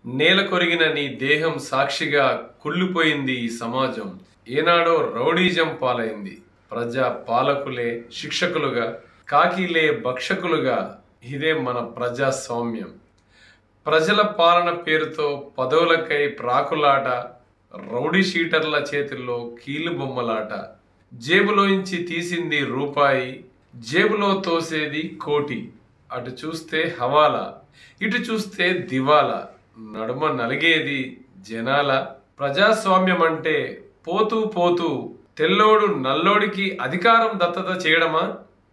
నేల కొరిగిన నీ దేహం సాక్షిగా కుళ్ళిపోయింది ఈ సమాజం ఏనాడో రౌడీజం పాలైంది ప్రజా పాలకులే శిక్షకులుగా కాకిలే భక్షకులుగా ఇదే మన ప్రజాస్వామ్యం ప్రజల పాలన పేరుతో పదవులకై ప్రాకులాట రౌడీ షీటర్ల చేతుల్లో కీలు బొమ్మలాట జేబులోంచి తీసింది రూపాయి జేబులో తోసేది కోటి అటు చూస్తే హవాలా ఇటు చూస్తే దివాలా నడుమ నలిగేది జనాల ప్రజాస్వామ్యం అంటే పోతూ పోతూ తెల్లోడు నల్లోడికి అధికారం దత్తత చేయడమా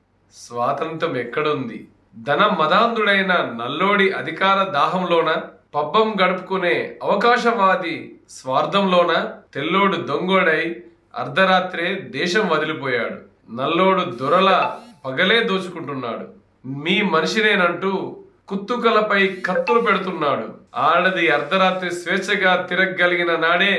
స్వాతంత్రం ఎక్కడుంది ధన మదాంధుడైన నల్లోడి అధికార దాహంలోన పబ్బం గడుపుకునే అవకాశవాది స్వార్థంలోన తెల్లోడు దొంగోడై అర్ధరాత్రే దేశం వదిలిపోయాడు నల్లోడు దొరల పగలే దోచుకుంటున్నాడు మీ మనిషినేనంటూ కుత్తుకలపై కత్తులు పెడుతున్నాడు ఆడది అర్ధరాత్రి స్వేచ్ఛగా తిరగగలిగిన నాడే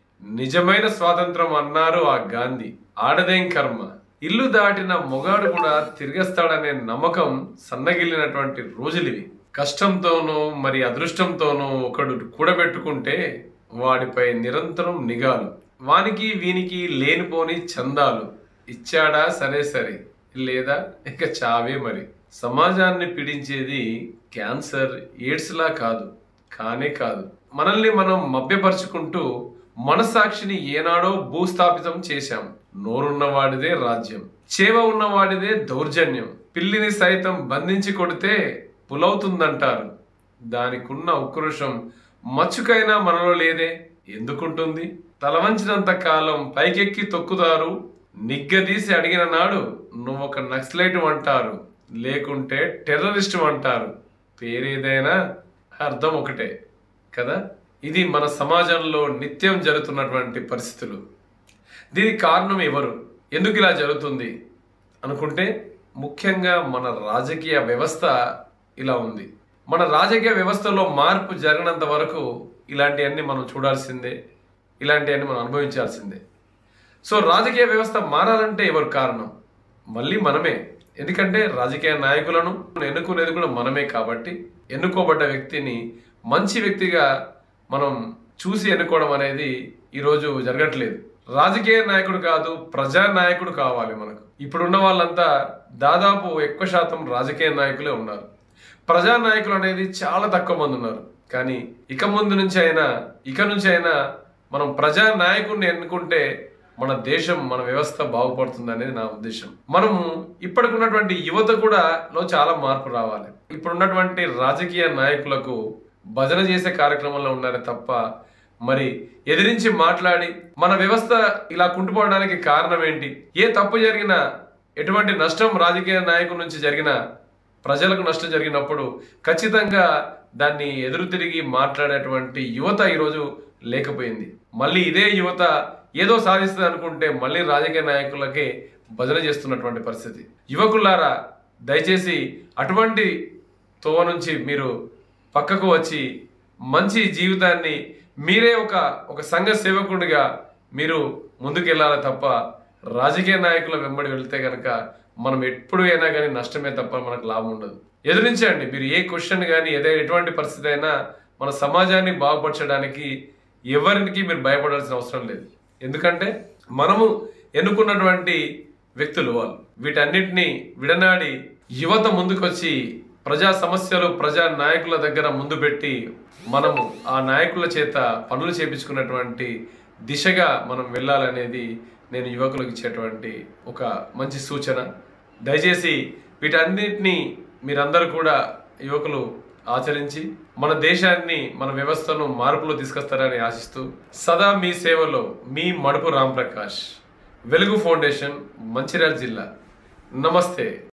నిజమైన స్వాతంత్రం అన్నారు ఆ గాంధీ ఆడదేం కర్మ ఇల్లు దాటిన మొగాడు కూడా తిరిగేస్తాడనే నమ్మకం సన్నగిల్లినటువంటి రోజులివి కష్టంతోనూ మరి అదృష్టంతోనూ ఒకడు కూడబెట్టుకుంటే వాడిపై నిరంతరం నిఘాలు వానికి వీనికి లేనిపోని చందాలు ఇచ్చాడా సరే సరే లేదా ఇక చావే మరి సమాజాన్ని పీడించేది క్యాన్సర్ ఎయిడ్స్లా కాదు కానే కాదు మనల్ని మనం మభ్యపరుచుకుంటూ మనసాక్షిని ఏనాడో భూస్థాపితం చేశాం నోరున్నవాడిదే రాజ్యం చేవ ఉన్నవాడిదే దౌర్జన్యం పిల్లిని సైతం బంధించి కొడితే పులవుతుందంటారు దానికున్న ఉక్రోషం మచ్చుకైనా మనలో లేదే ఎందుకుంటుంది తలవంచినంత కాలం పైకెక్కి తొక్కుతారు నిగ్గదీసి అడిగిన నాడు నువ్వొక నక్సలైట్ అంటారు లేకుంటే టెర్రరిస్ట్ అంటారు పేరేదైనా అర్థం ఒకటే కదా ఇది మన సమాజంలో నిత్యం జరుగుతున్నటువంటి పరిస్థితులు దీనికి కారణం ఎవరు ఎందుకు ఇలా జరుగుతుంది అనుకుంటే ముఖ్యంగా మన రాజకీయ వ్యవస్థ ఇలా ఉంది మన రాజకీయ వ్యవస్థలో మార్పు జరిగినంత వరకు ఇలాంటివన్నీ మనం చూడాల్సిందే ఇలాంటివన్నీ మనం అనుభవించాల్సిందే సో రాజకీయ వ్యవస్థ మారాలంటే ఎవరు కారణం మళ్ళీ మనమే ఎందుకంటే రాజకీయ నాయకులను ఎన్నుకునేది కూడా మనమే కాబట్టి ఎన్నుకోబడ్డ వ్యక్తిని మంచి వ్యక్తిగా మనం చూసి ఎన్నుకోవడం అనేది ఈరోజు జరగట్లేదు రాజకీయ నాయకుడు కాదు ప్రజా నాయకుడు కావాలి మనకు ఇప్పుడున్న వాళ్ళంతా దాదాపు ఎక్కువ శాతం రాజకీయ నాయకులే ఉన్నారు ప్రజా నాయకులు అనేది చాలా తక్కువ మంది ఉన్నారు కానీ ఇక ముందు నుంచి అయినా ఇక నుంచి అయినా మనం ప్రజా నాయకుడిని ఎన్నుకుంటే మన దేశం మన వ్యవస్థ బాగుపడుతుంది అనేది నా ఉద్దేశం మనము ఇప్పటికున్నటువంటి యువత కూడా లో చాలా మార్పు రావాలి ఇప్పుడున్నటువంటి రాజకీయ నాయకులకు భజన చేసే కార్యక్రమంలో ఉన్నారే తప్ప మరి ఎదిరించి మాట్లాడి మన వ్యవస్థ ఇలా కుంటుపోవడానికి కారణం ఏంటి ఏ తప్పు జరిగినా ఎటువంటి నష్టం రాజకీయ నాయకుల నుంచి జరిగినా ప్రజలకు నష్టం జరిగినప్పుడు ఖచ్చితంగా దాన్ని ఎదురు తిరిగి మాట్లాడేటువంటి యువత ఈరోజు లేకపోయింది మళ్ళీ ఇదే యువత ఏదో సాధిస్తుంది అనుకుంటే మళ్ళీ రాజకీయ నాయకులకే భజన చేస్తున్నటువంటి పరిస్థితి యువకులారా దయచేసి అటువంటి తోవ నుంచి మీరు పక్కకు వచ్చి మంచి జీవితాన్ని మీరే ఒక ఒక సంఘ సేవకుడిగా మీరు ముందుకెళ్ళాలి తప్ప రాజకీయ నాయకుల వెంబడి వెళ్తే కనుక మనం ఎప్పుడు అయినా కానీ నష్టమే తప్ప మనకు లాభం ఉండదు ఎదురించండి మీరు ఏ క్వశ్చన్ కానీ ఏదో ఎటువంటి పరిస్థితి అయినా మన సమాజాన్ని బాగుపరచడానికి ఎవరికి మీరు భయపడాల్సిన అవసరం లేదు ఎందుకంటే మనము ఎన్నుకున్నటువంటి వ్యక్తులు వాళ్ళు వీటన్నిటిని విడనాడి యువత ముందుకొచ్చి ప్రజా సమస్యలు ప్రజా నాయకుల దగ్గర ముందు పెట్టి మనము ఆ నాయకుల చేత పనులు చేపించుకున్నటువంటి దిశగా మనం వెళ్ళాలనేది నేను యువకులకు ఇచ్చేటువంటి ఒక మంచి సూచన దయచేసి వీటన్నిటిని మీరందరూ కూడా యువకులు ఆచరించి మన దేశాన్ని మన వ్యవస్థను మార్పులో తీసుకొస్తారని ఆశిస్తూ సదా మీ సేవలో మీ మడుపు రాంప్రకాష్ వెలుగు ఫౌండేషన్ మంచిర్యాల జిల్లా నమస్తే